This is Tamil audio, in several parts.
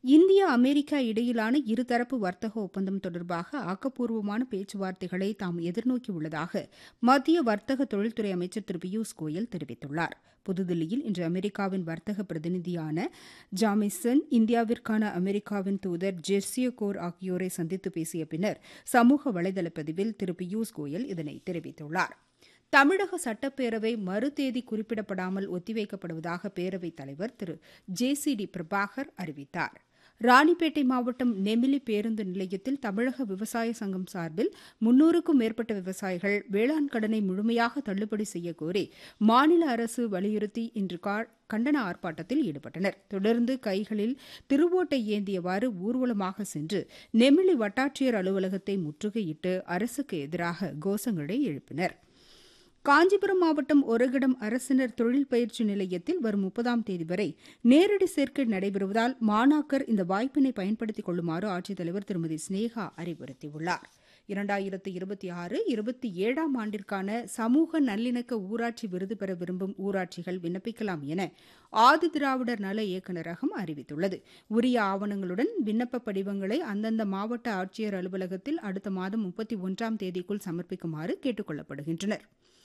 இந்தியா அமெரிக்கா இடையிலான இருதரப்பு வர்த்தக ஒப்பந்தம் தொடர்பாக ஆக்கப்பூர்வமான பேச்சுவார்த்தைகளை தாம் எதிர்நோக்கியுள்ளதாக மத்திய வர்த்தக தொழில்துறை அமைச்சர் திரு பியூஷ் கோயல் தெரிவித்துள்ளார் புதுதில்லியில் இன்று அமெரிக்காவின் வர்த்தக பிரதிநிதியான ஜாமிசன் இந்தியாவிற்கான அமெரிக்காவின் தூதர் ஜெர்சியோ கோர் ஆகியோரை சந்தித்து பேசிய பின்னர் சமூக வலைதள பதிவில் திரு பியூஷ் கோயல் இதனை தெரிவித்துள்ளார் தமிழக சட்டப்பேரவை மறுதேதி குறிப்பிடப்படாமல் ஒத்திவைக்கப்படுவதாக பேரவைத் தலைவர் திரு ஜே சி டி பிரபாகர் அறிவித்தார் ராணிப்பேட்டை மாவட்டம் நெமிலி பேருந்து நிலையத்தில் தமிழக விவசாய சங்கம் சார்பில் முன்னூறுக்கும் மேற்பட்ட விவசாயிகள் வேளாண் கடனை முழுமையாக தள்ளுபடி செய்யக்கோரி மாநில அரசு வலியுறுத்தி இன்று கண்டன ஆர்ப்பாட்டத்தில் ஈடுபட்டனர் தொடர்ந்து கைகளில் திருவோட்டை ஏந்தியவாறு ஊர்வலமாக சென்று நெமிலி வட்டாட்சியர் அலுவலகத்தை முற்றுகையிட்டு அரசுக்கு எதிராக கோஷங்களை எழுப்பினர் காஞ்சிபுரம் மாவட்டம் ஒரகிடம் அரசினர் தொழில் பயிற்சி நிலையத்தில் வரும் முப்பதாம் தேதி வரை நேரடி சேர்க்கை நடைபெறுவதால் மாணாக்கர் இந்த வாய்ப்பினை பயன்படுத்திக் கொள்ளுமாறு ஆட்சித்தலைவர் திருமதி ஸ்னேகா அறிவுறுத்தியுள்ளார் இரண்டாயிரத்து இருபத்தி ஆறு இருபத்தி ஏழாம் ஆண்டிற்கான சமூக நல்லிணக்க ஊராட்சி விருது பெற விரும்பும் ஊராட்சிகள் விண்ணப்பிக்கலாம் என ஆதிதிராவிடர் நல இயக்குநரகம் அறிவித்துள்ளது உரிய ஆவணங்களுடன் விண்ணப்ப படிவங்களை அந்தந்த மாவட்ட ஆட்சியர் அலுவலகத்தில் அடுத்த மாதம் முப்பத்தி ஒன்றாம் தேதிக்குள் சமர்ப்பிக்குமாறு கேட்டுக் கொள்ளப்படுகின்றனா்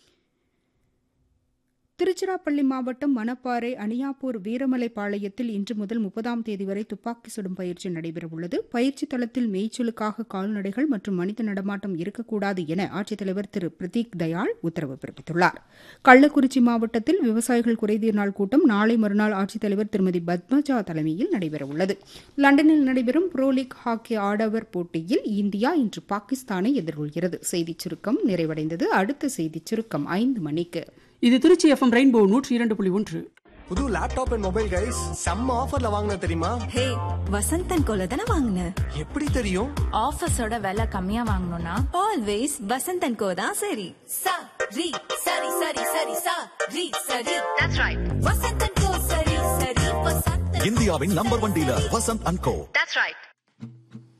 திருச்சிராப்பள்ளி மாவட்டம் மணப்பாறை அணியாப்பூர் வீரமலைப்பாளையத்தில் இன்று முதல் முப்பதாம் தேதி வரை துப்பாக்கி சுடும் பயிற்சி நடைபெறவுள்ளது பயிற்சி தளத்தில் மேய்ச்சலுக்காக கால்நடைகள் மற்றும் மனித நடமாட்டம் இருக்கக்கூடாது என ஆட்சித்தலைவர் திரு பிரதீக் தயாள் உத்தரவு பிறப்பித்துள்ளார் கள்ளக்குறிச்சி மாவட்டத்தில் விவசாயிகள் குறைதீர் நாள் கூட்டம் நாளை மறுநாள் ஆட்சித்தலைவர் திருமதி பத்மஜா தலைமையில் நடைபெறவுள்ளது லண்டனில் நடைபெறும் புரோ லீக் ஹாக்கி ஆடவர் போட்டியில் இந்தியா இன்று பாகிஸ்தானை எதிர்கொள்கிறது செய்திச் சுருக்கம் நிறைவடைந்தது அடுத்த செய்திச் சுருக்கம் ஐந்து மணிக்கு இது திருச்சி எஃப்எம் ரெயின்போ நூற்றி இரண்டு புள்ளி ஒன்று புது லேப்டாப் அண்ட் மொபைல் கைஸ் செம்ம ஆஃபர்ல வாங்கின தெரியுமா ஹே வசந்தன் கோல தானே வாங்கின எப்படி தெரியும் ஆஃபீஸோட விலை கம்மியா வாங்கணும்னா ஆல்வேஸ் வசந்தன் கோ தான் சரி sa ri sari sari sari sa ri sari that's right vasantan ko sari sari vasantan இந்தியாவின் number one dealer Vasanth and co that's right